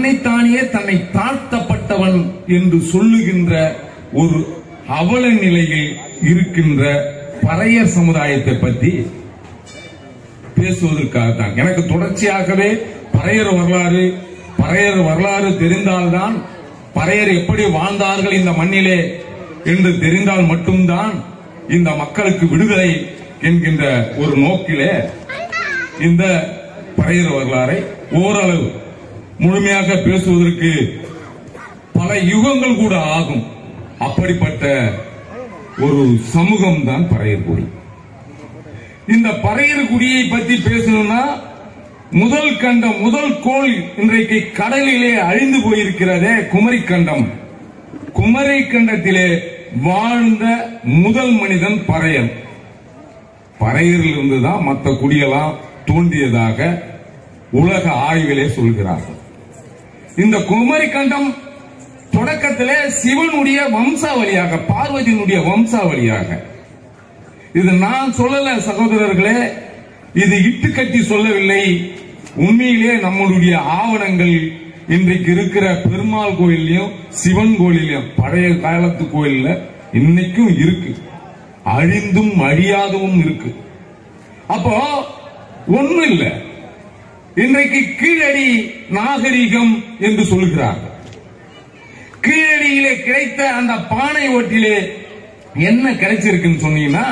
தன்னைத்தானே தன்னை தாழ்த்தப்பட்டவன் என்று சொல்லுகின்ற ஒரு அவல நிலையில் இருக்கின்ற பறையர் சமுதாயத்தை பற்றி பேசுவதற்காகத்தான் எனக்கு தொடர்ச்சியாகவே பறையர் வரலாறு பறையர் வரலாறு தெரிந்தால்தான் பறையர் எப்படி வாழ்ந்தார்கள் இந்த மண்ணிலே என்று தெரிந்தால் மட்டும்தான் இந்த மக்களுக்கு விடுதலை என்கின்ற ஒரு நோக்கிலே இந்த பறையர் வரலாறை ஓரளவு முழுமையாக பேசுவதற்கு பல யுகங்கள் கூட ஆகும் அப்படிப்பட்ட ஒரு சமூகம் தான் பறையர் குடி இந்த பறையர் குடியை பத்தி பேசணும்னா முதல் கண்டம் முதல் கோள் இன்றைக்கு கடலிலே அழிந்து போயிருக்கிறதே குமரி கண்டம் குமரி கண்டத்திலே வாழ்ந்த முதல் மனிதன் பறையன் பறையரில் இருந்துதான் மற்ற குடியெல்லாம் தோன்றியதாக உலக ஆய்விலே சொல்கிறார்கள் இந்த குமரி கண்டம் தொடக்கத்திலே சிவனுடைய வம்சாவளியாக பார்வதியினுடைய வம்சாவளியாக இது நான் சொல்லல சகோதரர்களே இது இட்டு கட்டி சொல்லவில்லை உண்மையிலே நம்மளுடைய ஆவணங்கள் இன்றைக்கு இருக்கிற பெருமாள் கோயிலையும் சிவன் கோயிலையும் பழைய காலத்து கோயில்ல இன்னைக்கும் இருக்கு அழிந்தும் அழியாதவும் இருக்கு அப்போ ஒண்ணும் இல்ல இன்றைக்கு கீழடி நாகரிகம் என்று சொல்கிறார்கள் கீழடியிலே கிடைத்த அந்த பானை ஓட்டிலே என்ன கிடைச்சிருக்குன்னு சொன்னீங்கன்னா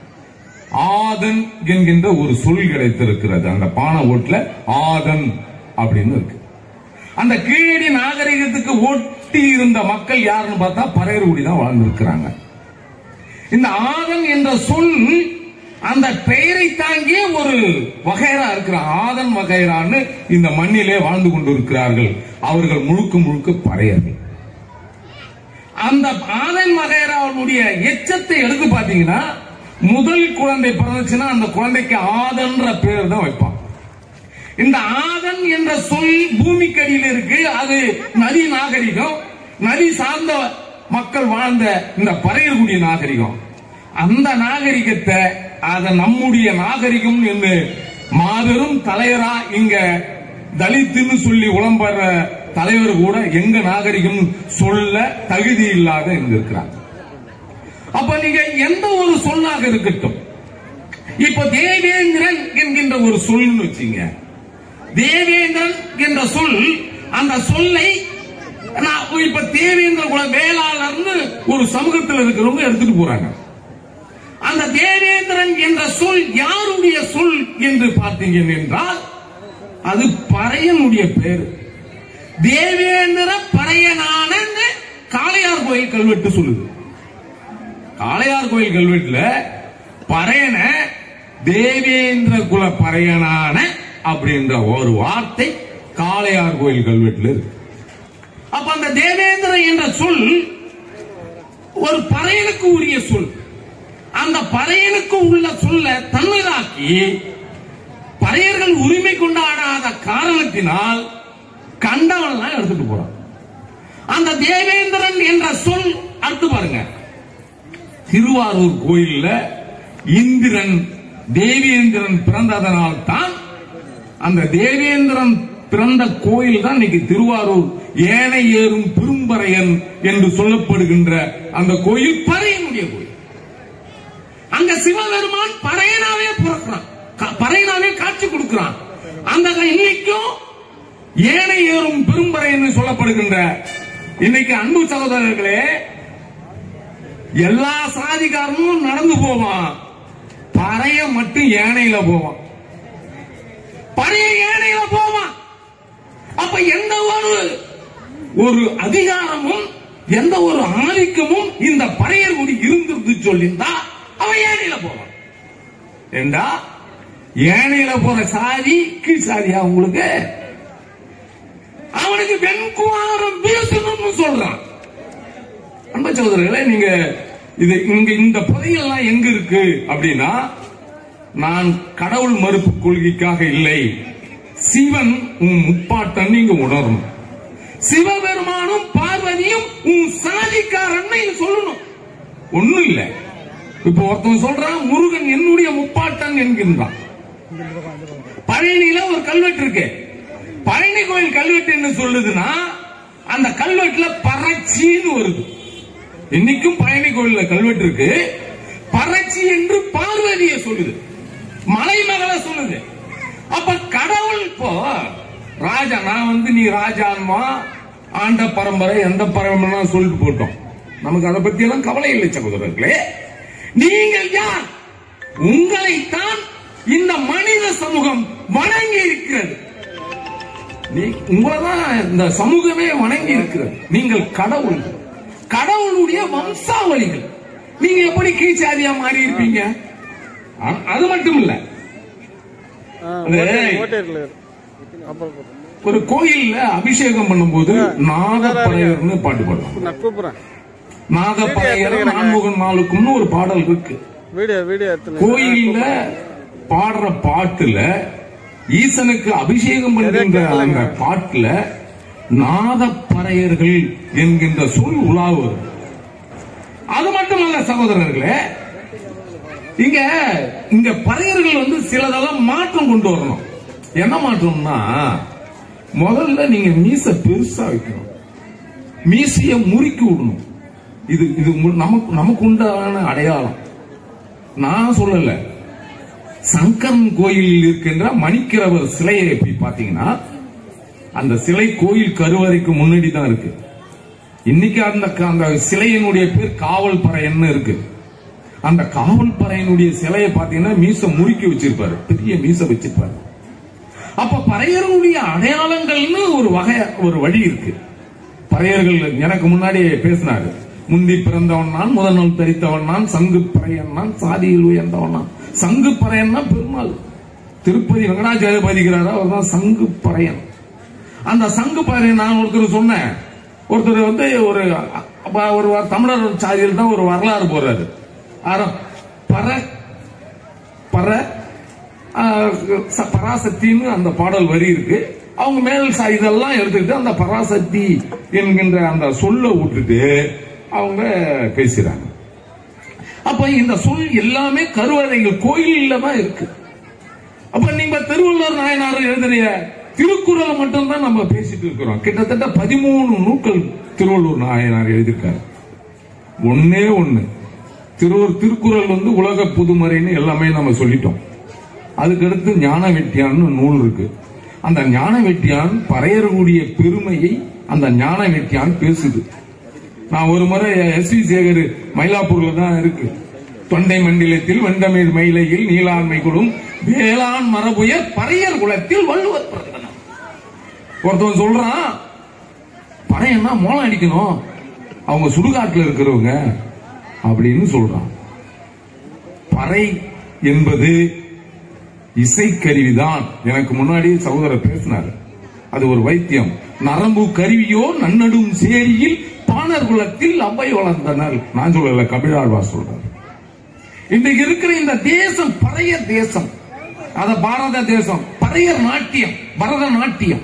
ஆதன் என்கின்ற ஒரு சொல் கிடைத்திருக்கிறது அந்த பானை ஓட்டுல ஆதன் அப்படின்னு இருக்கு அந்த கீழடி நாகரிகத்துக்கு ஒட்டி இருந்த மக்கள் யாருன்னு பார்த்தா பறையர்குடி தான் வாழ்ந்திருக்கிறாங்க இந்த ஆதன் என்ற சொல் அந்த பெயரை தாங்கிய ஒரு வகைரா இருக்கிறான் ஆதன் வகைரான்னு இந்த மண்ணிலே வாழ்ந்து கொண்டிருக்கிறார்கள் அவர்கள் முழுக்க முழுக்க பறையர்கள் அந்த ஆதன் வகைராவுடைய எச்சத்தை எடுத்து பாத்தீங்கன்னா முதல் குழந்தை பிறந்துச்சுன்னா அந்த குழந்தைக்கு ஆதன்ற பேர் தான் வைப்பான் இந்த ஆதன் என்ற சொல் பூமிக்கடியில் இருக்கு அது நதி நாகரிகம் நதி சார்ந்த மக்கள் வாழ்ந்த இந்த பறையர்குடி நாகரிகம் அந்த நாகரிகத்தை அத நம்முடைய நாகரிகம் என்று மாபெரும் தலைவரா இங்க தலித்துன்னு சொல்லி உளம்படுற தலைவர் கூட எங்க நாகரிகம் சொல்ல தகுதி இல்லாத இங்க இருக்கிறாங்க அப்ப நீங்க எந்த ஒரு சொல்லாக இருக்கட்டும் இப்ப தேவேந்திரன் என்கின்ற ஒரு சொல்னு வச்சீங்க தேவேந்திரன் என்ற சொல் அந்த சொல்லை நான் இப்ப தேவேந்திர குல வேளாளர்னு ஒரு சமூகத்தில் இருக்கிறவங்க எடுத்துட்டு போறாங்க அந்த தேவேந்திரன் என்ற சொல் யாருடைய சொல் என்று பார்த்தீங்க என்றால் அது பறையனுடைய பேர் தேவேந்திர பறையனான காளையார் கோயில் கல்வெட்டு சொல்லுது காளையார் கோயில் கல்வெட்டுல பறையன தேவேந்திர குல பறையனான அப்படின்ற ஒரு வார்த்தை காளையார் கோயில் கல்வெட்டுல இருக்கு அப்ப அந்த தேவேந்திர என்ற சொல் ஒரு பறையனுக்கு உரிய சொல் அந்த பறையனுக்கு உள்ள சொல்ல தன்மைதாக்கி பறையர்கள் உரிமை கொண்டாடாத காரணத்தினால் கண்டவன் எடுத்துட்டு போறான் அந்த தேவேந்திரன் என்ற சொல் அடுத்து பாருங்க திருவாரூர் கோயில்ல இந்திரன் தேவேந்திரன் பிறந்ததனால் தான் அந்த தேவேந்திரன் பிறந்த கோயில் தான் இன்னைக்கு திருவாரூர் ஏனை ஏறும் பெரும்பறையன் என்று சொல்லப்படுகின்ற அந்த கோயில் பறையனுடைய கோயில் அங்க சிவபெருமான் பறையனாவே பிறக்கிறான் க- பறையனாவே காட்சி கொடுக்கிறான் அந்த இன்னைக்கும் ஏனை ஏறும் பெரும்பறையன் சொல்லப்படுகின்ற இன்னைக்கு அன்பு சகோதரர்களே எல்லா சாதிக்காரனும் நடந்து போவான் பறைய மட்டும் ஏனையில போவான் பறைய ஏனையில போவான் அப்ப எந்த ஒரு ஒரு அதிகாரமும் எந்த ஒரு ஆதிக்கமும் இந்த பறையர் குடி இருந்திருந்து சொல்லியிருந்தா அவன் ஏனையில போவான் ஏண்டா ஏனையில போற சாதி கீழ் சாதியா உங்களுக்கு அவனுக்கு வெண்குவாரம் வீசணும்னு சொல்றான் அன்பு சகோதரர்களே நீங்க இது இங்க இந்த புதையெல்லாம் எங்க இருக்கு அப்படின்னா நான் கடவுள் மறுப்பு கொள்கைக்காக இல்லை சிவன் உன் முப்பாட்டன் நீங்க உணரணும் சிவபெருமானும் பார்வதியும் உன் சாதிக்காரன் நீங்க சொல்லணும் ஒண்ணும் இல்ல இப்ப ஒருத்தன் சொல்றான் முருகன் என்னுடைய முப்பாட்டன் என்கின்றான் பழனியில ஒரு கல்வெட்டு இருக்கு பழனி கோயில் கல்வெட்டு என்ன சொல்லுதுன்னா அந்த கல்வெட்டுல பறச்சின்னு வருது இன்னைக்கும் பழனி கோயில்ல கல்வெட்டு இருக்கு பறச்சி என்று பார்வதியை சொல்லுது மலைமகளை சொல்லுது அப்ப கடவுள் இப்போ ராஜா நான் வந்து நீ ராஜான்மா ஆண்ட பரம்பரை எந்த பரம்பரை சொல்லிட்டு போட்டோம் நமக்கு அதை பத்தி எல்லாம் கவலை இல்லை சகோதரர்களே நீங்கள் யார் உங்களைத்தான் இந்த மனித சமூகம் வணங்கி இருக்கிறது நீ உங்களதான் இந்த சமூகமே வணங்கி இருக்கிறது நீங்கள் கடவுள் கடவுளுடைய வம்சாவளிகள் நீங்க எப்படி கீழ்ச்சாதியா மாறி இருப்பீங்க அ- அது மட்டும் இல்ல அது- ஓட்டையர்கள் அப்புறம் கூப்பிடுறேன். ஒரு கோயில்ல அபிஷேகம் பண்ணும்போது நாதப்பறையர்னு பாட்டு பாடுவாங்க நான் கூப்பிடுறேன் நாதப்பறையர் நான்முகன் நாளுக்கும்னு ஒரு பாடல் இருக்கு வீடியோ வீடியோ எடுத்துன்னு கோயில்ல பாடுற பாட்டுல ஈசனுக்கு அபிஷேகம் பண்ணுகின்ற அந்த பாட்டுல நாதப்பறையர்கள் என்கின்ற சொல் உலாவு வரும். அது மட்டுமல்ல சகோதரர்களே இங்க இங்க பறையர்கள் வந்து சிலதெல்லாம் மாற்றம் கொண்டு வரணும் என்ன மாற்றம்னா முதல்ல நீங்க மீச பெருசா வைக்கணும் மீசைய முறுக்கி விடணும் இது இது மு- நமக்கு நமக்கு உண்டான அடையாளம் நான் சொல்லல சங்கரன் கோயிலில் இருக்கின்ற மணிக்கிறவர் சிலையை போய் பாத்தீங்கன்னா அந்த சிலை கோயில் கருவறைக்கு முன்னாடி தான் இருக்கு இன்னைக்கு அந்த அந்த சிலையினுடைய பேர் காவல் பறையன்னு இருக்கு அந்த காவல் பறையனுடைய சிலையை பாத்தீங்கன்னா மீச முறுக்கி வச்சிருப்பாரு பெரிய மீச வச்சிருப்பாரு அப்ப பறையர்களுடைய அடையாளங்கள்னு ஒரு வகை ஒரு வழி இருக்கு பறையர்கள் எனக்கு முன்னாடி பேசினாரு முந்தி பிறந்தவன் நான் முதல் நாள் தரித்தவன் நான் சங்கு பறையன் நான் சாதியில் உயர்ந்தவன் நான் சங்கு பறையன்னா பெருமாள் திருப்பதி வெங்கடாஜலபதிக்கிறாரா அவர் தான் சங்கு பறையன் அந்த சங்கு பறையன் நான் ஒருத்தர் சொன்னேன் ஒருத்தர் வந்து ஒரு அப்ப ஒரு தமிழர் சாதியில் தான் ஒரு வரலாறு போறாரு ஆனா, பர பர ஆஹ், ச- பராசக்தின்னு அந்த பாடல் வரி இருக்கு அவங்க மேல் ச- இதெல்லாம் எடுத்துக்கிட்டு அந்த பராசக்தி என்கின்ற அந்த சொல்ல விட்டுட்டு அவங்க பேசுறாங்க அப்ப இந்த சொல் எல்லாமே கருவறைகள் கோயில்ல தான் இருக்கு அப்ப நீங்க திருவள்ளுவர் நாயனார் எழுதுறிய திருக்குறளை மட்டும்தான் நம்ம பேசிட்டு இருக்கிறோம் கிட்டத்தட்ட பதிமூணு நூக்கள் திருவள்ளுவர் நாயனார் எழுதியிருக்காரு ஒன்னே ஒண்ணு திரு திருக்குறள் வந்து உலக புதுமறைன்னு எல்லாமே நம்ம சொல்லிட்டோம் அதுக்கடுத்து ஞான வெட்டியான்னு நூல் இருக்கு அந்த ஞான வெட்டியான் பறையர்களுடைய பெருமையை அந்த ஞான வெட்டியான் பேசுது நான் ஒரு முறை எஸ் வி சேகர் மயிலாப்பூர்ல தான் இருக்கு தொண்டை மண்டலத்தில் வெண்டமிழ் மயிலையில் நீலாண்மை கொடும் வேளாண் மரபுயர் பறையர் குலத்தில் வள்ளுவர் பிறந்தனர் ஒருத்தன் சொல்றான் பறையன்னா மோளம் அடிக்கணும் அவங்க சுடுகாட்டுல இருக்கிறவங்க அப்படின்னு சொல்றான் பறை என்பது இசைக்கருவிதான் எனக்கு முன்னாடி சகோதரர் பேசினார் அது ஒரு வைத்தியம் நரம்பு கருவியோ நன்னடும் சேரியில் பாணர் குலத்தில் அவ்வை வளர்ந்தனர் நான் சொல்லல கபிலாழ்வார் சொல்றார் இன்றைக்கு இருக்கிற இந்த தேசம் பழைய தேசம் அத பாரத தேசம் பழைய நாட்டியம் பரத நாட்டியம்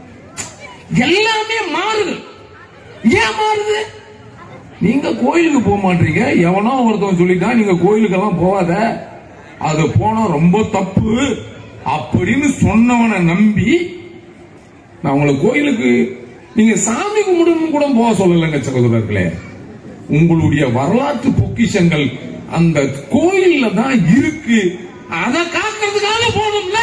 எல்லாமே மாறுது ஏன் மாறுது நீங்க கோயிலுக்கு போக மாட்டீங்க எவனோ ஒருத்தவன் சொல்லிட்டான் நீங்க கோயிலுக்கெல்லாம் போகாத அது போனா ரொம்ப தப்பு அப்படின்னு சொன்னவனை நம்பி நான் உங்களை கோயிலுக்கு நீங்க சாமி கும்பிடணும் கூட போக சொல்லலைங்க சகோதரர்களே உங்களுடைய வரலாற்று பொக்கிஷங்கள் அந்த கோயில்ல தான் இருக்கு அதை காக்கிறதுக்காக போகணும்ல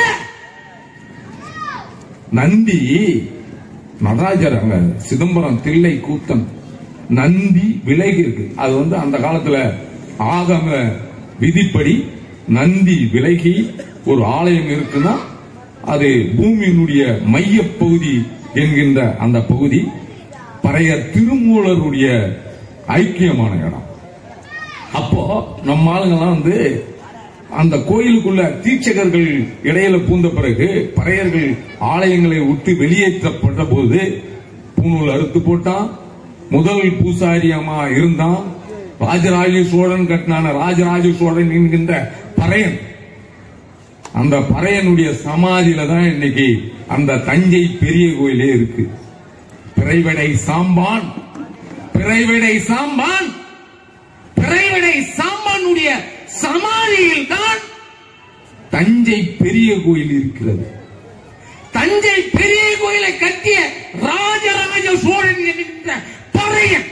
நந்தி நடராஜர் அங்க சிதம்பரம் தில்லை கூத்தன் நந்தி விலகி இருக்கு அது வந்து அந்த காலத்துல ஆகம விதிப்படி நந்தி விலகி ஒரு ஆலயம் இருக்குன்னா அது பூமியினுடைய மையப் பகுதி என்கின்ற அந்த பகுதி பழைய திருமூலருடைய ஐக்கியமான இடம் அப்போ நம்ம ஆளுங்கெல்லாம் வந்து அந்த கோயிலுக்குள்ள தீட்சகர்கள் இடையில பூந்த பிறகு பறையர்கள் ஆலயங்களை விட்டு வெளியேற்றப்பட்ட போது பூணூல் அறுத்து போட்டான் முதல் பூசாரியமா இருந்தான் ராஜராஜ சோழன் கட்டினான ராஜராஜ சோழன் என்கின்ற பறையன் அந்த பறையனுடைய சமாதியில தான் இன்னைக்கு அந்த தஞ்சை பெரிய கோயிலே இருக்கு பிறைவடை சாம்பான் பிறைவடை சாம்பான் பிறைவடை சாம்பானுடைய சமாதியில் தான் தஞ்சை பெரிய கோயில் இருக்கிறது தஞ்சை தஞ்சை பெரிய கோயிலை கட்டிய ராஜராஜ சோழன் என்கின்ற பறையன்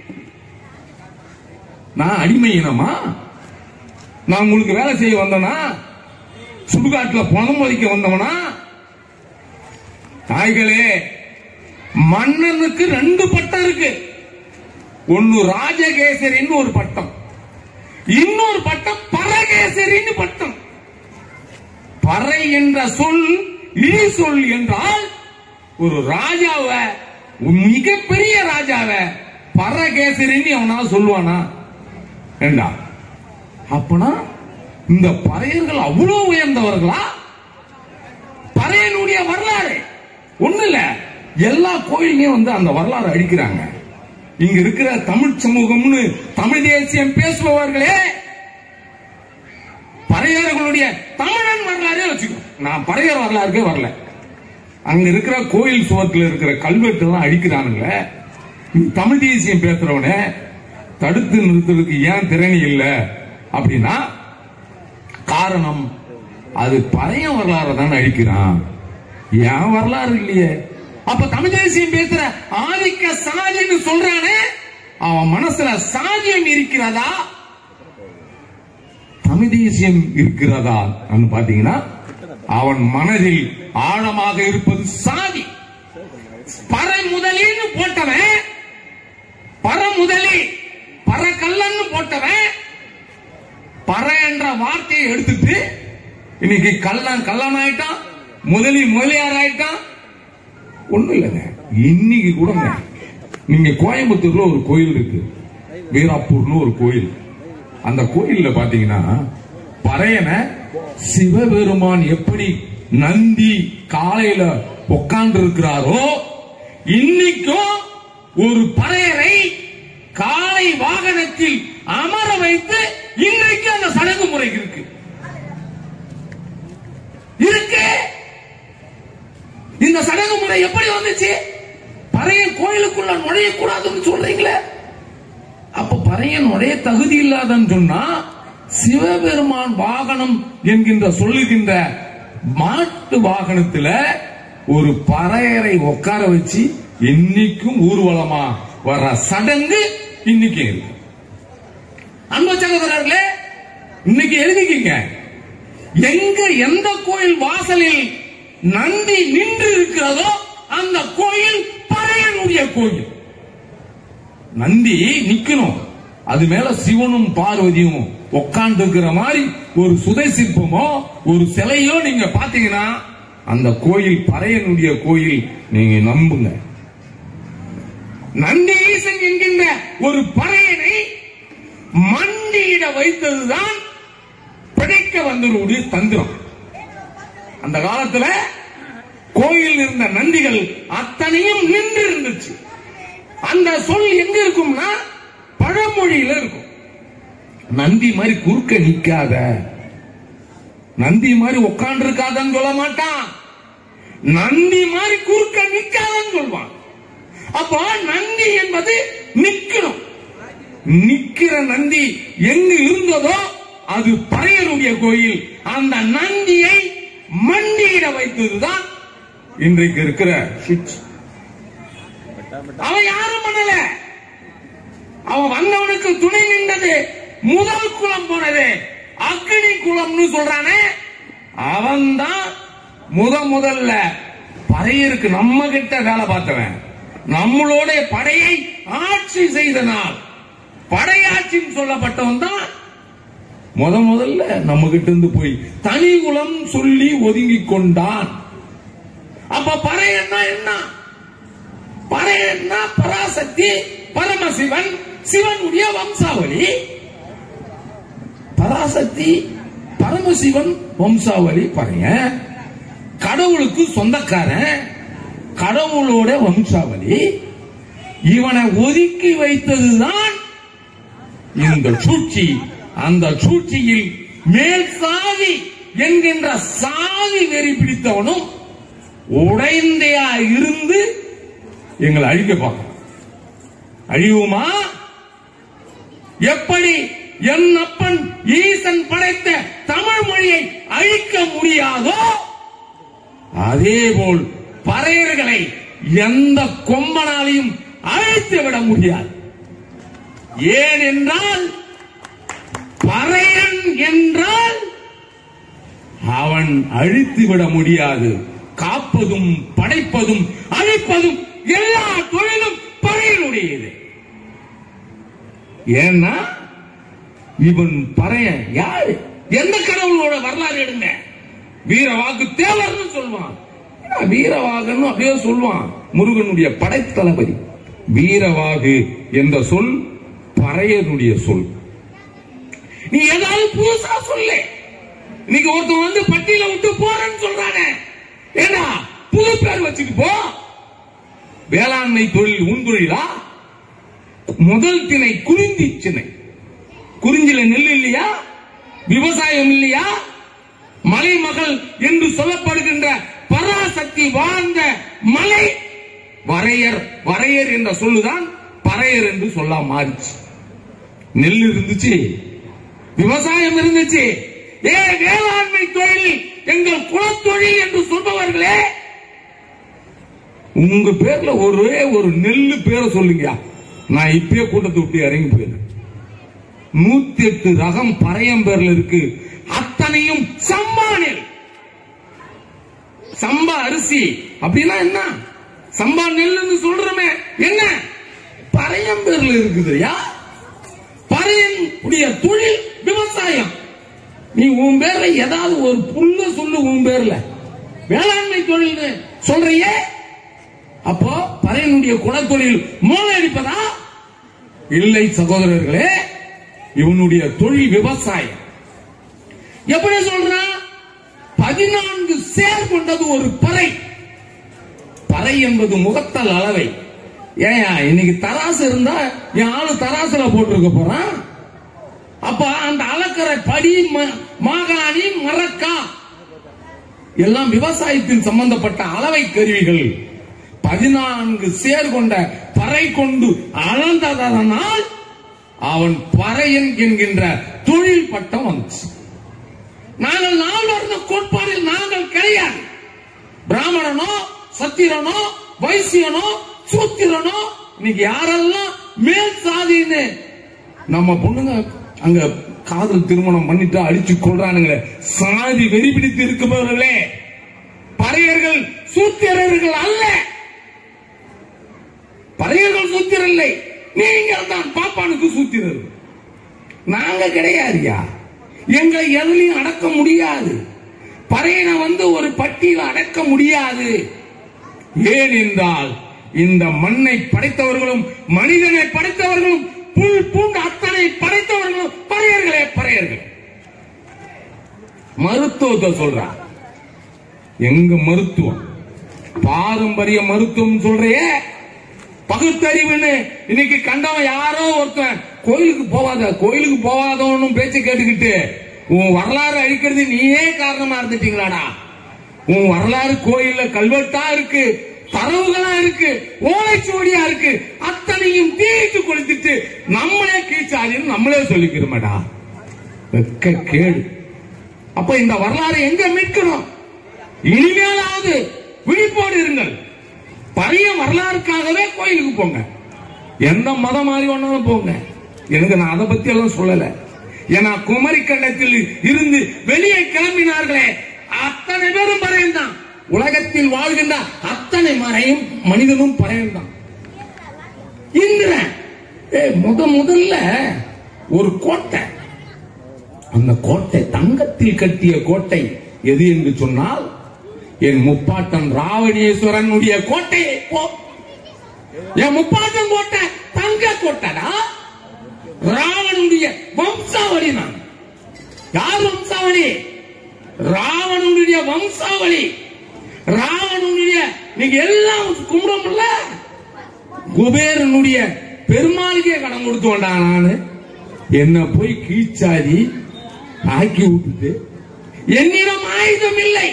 நான் அடிமை இனமா நான் உங்களுக்கு வேலை செய்ய வந்தனா சுடுகாட்டுல பணம் மதிக்க வந்தவனா தாய்களே மன்னனுக்கு ரெண்டு பட்டம் இருக்கு ஒன்னு ராஜகேசரின்னு ஒரு பட்டம் இன்னொரு பட்டம் பரகேசரின்னு பட்டம் பறை என்ற சொல் இழி சொல் என்றால் ஒரு ராஜாவை மிகப்பெரிய ராஜாவை பரகேசரின்னு அவனால சொல்லுவானா ஏண்டா அப்பனா இந்த பறையர்கள் அவ்வளவு உயர்ந்தவர்களா பறையனுடைய வரலாறு ஒண்ணு இல்ல எல்லா கோயிலையும் வந்து அந்த வரலாறு அடிக்கிறாங்க இங்க இருக்கிற தமிழ் சமூகம்னு தமிழ் தேசியம் பேசுபவர்களே பறையர்களுடைய தமிழன் வரலாறே வச்சுக்கோ நான் பறையர் வரலாறுக்கே வரல அங்க இருக்கிற கோயில் சுவத்துல இருக்கிற கல்வெட்டு எல்லாம் அழிக்கிறானுங்க நீ தமிழ் தேசியம் பேசுறவன தடுத்து நிறுத்துறதுக்கு ஏன் திறனி இல்ல அப்படின்னா காரணம் அது பழைய வரலாறு தானே அழிக்கிறான் ஏன் வரலாறு இல்லையே அப்ப தமிழ் தேசியம் பேசுற ஆதிக்க சாதின்னு சொல்றானே அவன் மனசுல சாதியம் இருக்கிறதா தமிழ் தேசியம் இருக்கிறதா பாத்தீங்கன்னா அவன் மனதில் ஆழமாக இருப்பது சாதி பரமுதலின்னு போட்டவன் பரமுதலி பரக்கல்லன்னு போட்டவன் பற என்ற வார்த்தையை எடுத்துட்டு இன்னைக்கு கல்லன் கல்லன் ஆயிட்டான் முதலி முதலியார் ஆயிட்டான் ஒண்ணும் இல்லைங்க இன்னைக்கு கூடங்க நீங்க கோயம்புத்தூர்ல ஒரு கோயில் இருக்கு வீராப்பூர்னு ஒரு கோயில் அந்த கோயில்ல பாத்தீங்கன்னா பறையனை சிவபெருமான் எப்படி நந்தி காலையில உட்கார்ந்து இருக்கிறாரோ இன்னைக்கும் ஒரு பறையரை காலை வாகனத்தில் அமர வைத்து இன்றைக்கு அந்த சடங்கு முறை இருக்கு இருக்கு இந்த சடங்கு முறை எப்படி வந்துச்சு பறையன் கோயிலுக்குள்ள நுழையக்கூடாதுன்னு சொல்றீங்களே அப்ப பறையன் நுழைய தகுதி இல்லாதன்னு சொன்னா சிவபெருமான் வாகனம் என்கின்ற சொல்லுகின்ற மாட்டு வாகனத்துல ஒரு பறையரை உட்கார வச்சு இன்னைக்கும் ஊர்வலமா வர்ற சடங்கு இன்னைக்கு இருக்கு அன்பு சகோதரர்களே இன்னைக்கு எழுதிக்கிங்க எங்க எந்த கோயில் வாசலில் நந்தி நின்று இருக்கிறதோ அந்த கோயில் பறையனுடைய கோயில் நந்தி நிக்கணும் அது மேல சிவனும் பார்வதியும் உட்கார்ந்து இருக்கிற மாதிரி ஒரு சுதை சிற்பமோ ஒரு சிலையோ நீங்க பாத்தீங்கன்னா அந்த கோயில் பறையனுடைய கோயில் நீங்க நம்புங்க நந்தி ஈசன் என்கின்ற ஒரு பறையனை மண்டியிட வைத்ததுதான் பிழைக்க வந்தவருடைய தந்திரம் அந்த காலத்துல கோயில் இருந்த நந்திகள் அத்தனையும் நின்று இருந்துச்சு அந்த சொல் எங்க இருக்கும்னா பழமொழியில இருக்கும் நந்தி மாதிரி குறுக்க நிக்காத நந்தி மாதிரி உட்கார்ந்து இருக்காதன்னு சொல்ல மாட்டான் நந்தி மாதிரி குறுக்க நிக்காதன்னு சொல்வான் அப்போ நந்தி என்பது நிக்கணும் நிக்கிற நந்தி எங்கு இருந்ததோ அது பறையனுடைய கோயில் அந்த நந்தியை மண்டியிட வைத்ததுதான் இன்றைக்கு இருக்கிற சுவிட்ச் அவன் யாரும் பண்ணல அவன் வந்தவனுக்கு துணை நின்றது முதல் குலம் போனது அக்னி குலம்னு சொல்றானே அவன்தான் முத முதல்ல பறையருக்கு நம்ம கிட்ட வேலை பார்த்தவன் நம்மளோட படையை ஆட்சி செய்த நாள் படையாட்சின்னு சொல்லப்பட்டவன் தான் முத முதல்ல நம்ம கிட்ட இருந்து போய் தனி குலம் சொல்லி ஒதுங்கி கொண்டான் அப்ப பறையன்னா என்ன பறையன்னா பராசக்தி பரமசிவன் சிவனுடைய வம்சாவளி பராசக்தி பரமசிவன் வம்சாவளி பறையன் கடவுளுக்கு சொந்தக்காரன் கடவுளோட வம்சாவளி இவனை ஒதுக்கி வைத்ததுதான் இந்த சூழ்ச்சி அந்த சூழ்ச்சியில் மேல் சாதி என்கின்ற சாதி வெறி பிடித்தவனும் உடைந்தையா இருந்து எங்களை அழிக்க பார்க்க அழிவுமா எப்படி என் அப்பன் ஈசன் படைத்த தமிழ் மொழியை அழிக்க முடியாதோ அதேபோல் பறையர்களை எந்த கொம்பனாலையும் அழைத்து விட முடியாது ஏன் என்றால் பறையன் என்றால் அவன் அழித்து விட முடியாது காப்பதும் படைப்பதும் அழிப்பதும் எல்லா தொழிலும் பறையனுடையது ஏன்னா இவன் பறையன் யாரு எந்த கடவுளோட வரலாறு எடுங்க வீரவாக்கு தேவர்னு சொல்லுவான் ஏன்னா வீரவாகன்னு அப்படியே சொல்லுவான் முருகனுடைய படைத்தளபதி வீரவாகு என்ற சொல் பறையனுடைய சொல் நீ ஏதாவது புதுசா சொல்லு இன்னைக்கு ஒருத்தன் வந்து பட்டியல விட்டு போறேன்னு சொல்றானே ஏன்னா புது பேர் வச்சுட்டு போ வேளாண்மை தொழில் உன் தொழிலா முதல் திணை குறிஞ்சி சினை குறிஞ்சில நெல் இல்லையா விவசாயம் இல்லையா மலைமகள் என்று சொல்லப்படுகின்ற பராசக்தி வாழ்ந்த மலை வரையர் வரையர் என்ற சொல்லுதான் பறையர் என்று சொல்ல மாறிச்சு நெல் இருந்துச்சு விவசாயம் இருந்துச்சு ஏ வேளாண்மை தொழில் எங்கள் குலத்தொழில் என்று சொல்பவர்களே உங்க பேர்ல ஒரே ஒரு நெல்லு பேரை சொல்லுங்க நான் இப்பயே கூட்டத்தை விட்டு இறங்கி போயிருக்கேன் நூத்தி எட்டு ரகம் பறையம் பேர்ல இருக்கு அத்தனையும் சம்பா நெல் சம்பா அரிசி அப்படின்னா என்ன சம்பா நெல்லுன்னு சொல்றமே என்ன பறையம் பேர்ல இருக்குதுயா பறையன் உடைய தொழில் விவசாயம் நீ உன் பேர்ல ஏதாவது ஒரு புல்ல சொல்லு உன் பேர்ல வேளாண்மை தொழில் சொல்றியே அப்போ பறையனுடைய குலத்தொழில் மூளை அடிப்பதா இல்லை சகோதரர்களே இவனுடைய தொழில் விவசாயம் எப்படி சொல்றான் பதினான்கு சேர் கொண்டது ஒரு பறை பறை என்பது முகத்தல் அளவை ஏயா இன்னைக்கு தராசு இருந்தா என் ஆளு தராசுல போட்டிருக்க போறான் அப்ப அந்த அளக்கிற படி ம- மாகாணி மரக்கா எல்லாம் விவசாயத்தின் சம்பந்தப்பட்ட அளவை கருவிகள் பதினான்கு சேர் கொண்ட பறை கொண்டு அளந்ததனால் அவன் பறையன் என்கின்ற தொழில் பட்டம் வந்துச்சு நாங்கள் நால்வர்ண கோட்பாடில் நாங்கள் கிடையாது பிராமணனோ சத்திரனோ வைசியனோ சூத்திரனோ இன்னைக்கு யாரெல்லாம் மேல் சாதின்னு நம்ம பொண்ணுங்க அங்க காதல் திருமணம் பண்ணிட்டு அடிச்சு கொள்றானுங்க சாதி வெறி பிடித்து இருக்கிறவர்களே பறையர்கள் சூத்திரர்கள் அல்ல பறையர்கள் சூத்திரர் இல்லை நீங்கள் தான் பாப்பானுக்கு சூத்திரர் நாங்க கிடையாதுயா எங்களை எதுலையும் அடக்க முடியாது பறையனை வந்து ஒரு பட்டியல அடக்க முடியாது ஏன் என்றால் இந்த மண்ணை படைத்தவர்களும் மனிதனை படைத்தவர்களும் புல் பூண்டு அத்தனை படைத்தவர்களும் பறையர்களே பறையர்கள் மருத்துவத்தை சொல்றா எங்க மருத்துவம் பாரம்பரிய மருத்துவம் சொல்றியே பகுத்தறிவுன்னு இன்னைக்கு கண்டவன் யாரோ ஒருத்தன் கோயிலுக்கு போவாத கோயிலுக்கு போவாதவனும் பேச்சு கேட்டுக்கிட்டு உன் வரலாறு அழிக்கிறது நீயே காரணமா இருந்துட்டீங்களாடா உன் வரலாறு கோயில்ல கல்வெட்டா இருக்கு தரவுகளா இருக்கு ஓலைச்சுவடியா இருக்கு அத்தனையும் தீட்டு கொளுத்திட்டு நம்மளே கீச்சாரின்னு நம்மளே சொல்லிக்கிறோமேடா வெக்க கேடு அப்ப இந்த வரலாறு எங்க மீட்கணும் இனிமேலாவது விழிப்போடு இருங்கள் பழைய வரலாறுக்காகவே கோயிலுக்கு போங்க எந்த மதம் மாறி வேணாலும் போங்க எனக்கு நான் அதை பத்தி எல்லாம் சொல்லல ஏன்னா குமரி கண்டத்தில் இருந்து வெளியே கிளம்பினார்களே அத்தனை பேரும் பறையன் தான் உலகத்தில் வாழ்கின்ற அத்தனை மறையும் மனிதனும் பறையன் தான் இந்திரன் ஏய், முத முதல்ல ஒரு கோட்டை அந்த கோட்டை தங்கத்தில் கட்டிய கோட்டை எது என்று சொன்னால் என் முப்பாட்டன் ராவணேஸ்வரனுடைய கோட்டையை போ என் முப்பாட்டன் கோட்டை தங்க கோட்டைடா ராவனுடைய வம்சாவளி நான் யார் வம்சாவளி ராவணனுடைய வம்சாவளி ராவணனுடைய நீங்க எல்லாம் கும்பிடும்ல குபேரனுடைய பெருமாளுக்கே கடன் கொடுத்து வந்தான் நானு என்ன போய் கீச்சாதி ஆக்கி விட்டுட்டு என்னிடம் ஆயுதம் இல்லை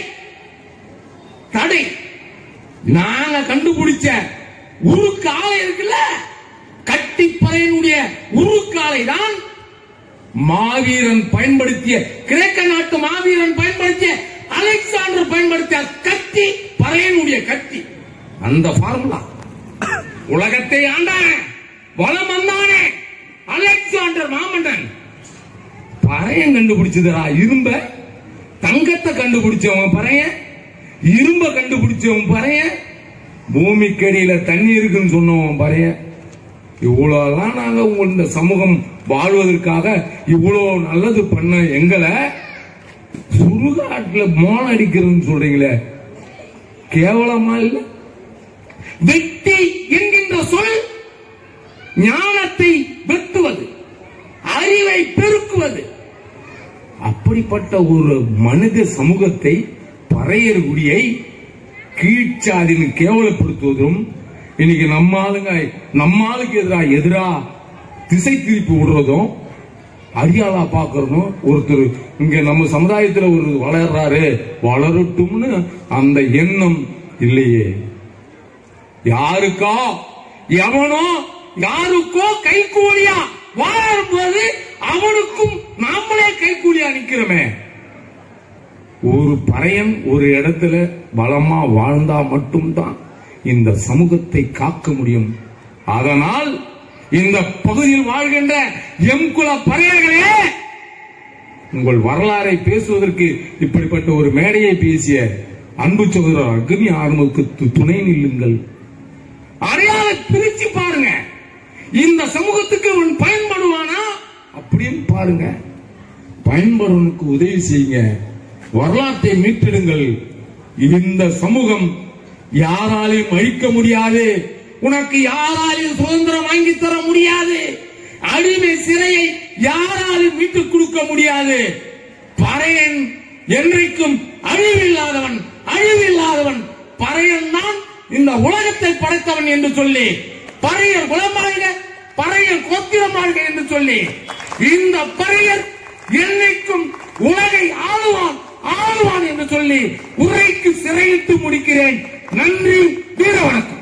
தடை நாங்க கண்டுபிடிச்ச உருக்காலை இருக்குல்ல கட்டிப்பறையனுடைய உருக்காலை தான் மாவீரன் பயன்படுத்திய கிரேக்க நாட்டு மாவீரன் பயன்படுத்திய அலெக்சாண்டர் பயன்படுத்திய கத்தி பறையனுடைய கத்தி அந்த ஃபார்முலா உலகத்தை ஆண்டானே வளம் வந்தானே அலெக்சாண்டர் மாமன்னன் பறையன் கண்டுபிடிச்சதுடா இரும்ப தங்கத்தை கண்டுபிடிச்சவன் பறையன் இரும்ப கண்டுபிடிச்சவன் பறையன் பூமிக்கடியில தண்ணி இருக்குன்னு சொன்னவன் பறையன் இவ்வளவுலாம் நாங்க உங்க இந்த சமூகம் வாழ்வதற்காக இவ்வளவு நல்லது பண்ண எங்களை சுடுகாட்டுல மோன் அடிக்கிறதுன்னு சொல்றீங்களே கேவலமா இல்ல வெட்டி என்கின்ற சொல் ஞானத்தை வெட்டுவது அறிவை பெருக்குவது அப்படிப்பட்ட ஒரு மனித சமூகத்தை பறையர் குடியை கீழ்ச்சாதின்னு கேவலப்படுத்துவதும் இன்னைக்கு நம்ம ஆளுங்க நம்ம ஆளுக்கு எதிரா எதிரா திசை திருப்பி விடுறதும் அரியாளா பாக்குறதும் ஒருத்தர் இங்க நம்ம சமுதாயத்துல ஒரு வளர்றாரு வளரட்டும்னு அந்த எண்ணம் இல்லையே யாருக்கோ எவனோ யாருக்கோ கைகூலியா வாழும்போது அவனுக்கும் நாமளே கைகூலியா நிக்கிறோமே ஒரு பறையன் ஒரு இடத்துல பலமா வாழ்ந்தா மட்டும்தான் இந்த சமூகத்தை காக்க முடியும் அதனால் இந்த பகுதியில் வாழ்கின்ற எம் குல பறையர்களே உங்கள் வரலாறை பேசுவதற்கு இப்படிப்பட்ட ஒரு மேடையை பேசிய அன்பு சகோதரர் அக்னி ஆர்முக்கு து- துணை நில்லுங்கள் அடையாள பிரிச்சு பாருங்க இந்த சமூகத்துக்கு அவன் பயன்படுவானா அப்படின்னு பாருங்க பயன்படுவனுக்கு உதவி செய்யுங்க வரலாற்றை மீட்டெடுங்கள் இந்த சமூகம் யாராலையும் அழிக்க முடியாது உனக்கு யாராலையும் சுதந்திரம் வாங்கி தர முடியாது அடிமை சிறையை யாராலும் மீட்டுக் கொடுக்க முடியாது பறையன் என்றைக்கும் அழிவில்லாதவன் அழிவில்லாதவன் பறையன் தான் இந்த உலகத்தை படைத்தவன் என்று சொல்லி பறையர் குலமாழ்க பறையர் கோத்திரமாழ்க என்று சொல்லி இந்த பறையர் என்னைக்கும் உலகை ஆளுவான் ஆளுவான் என்று சொல்லி உரைக்கு சிறையிட்டு முடிக்கிறேன் நன்றி வீர வணக்கம்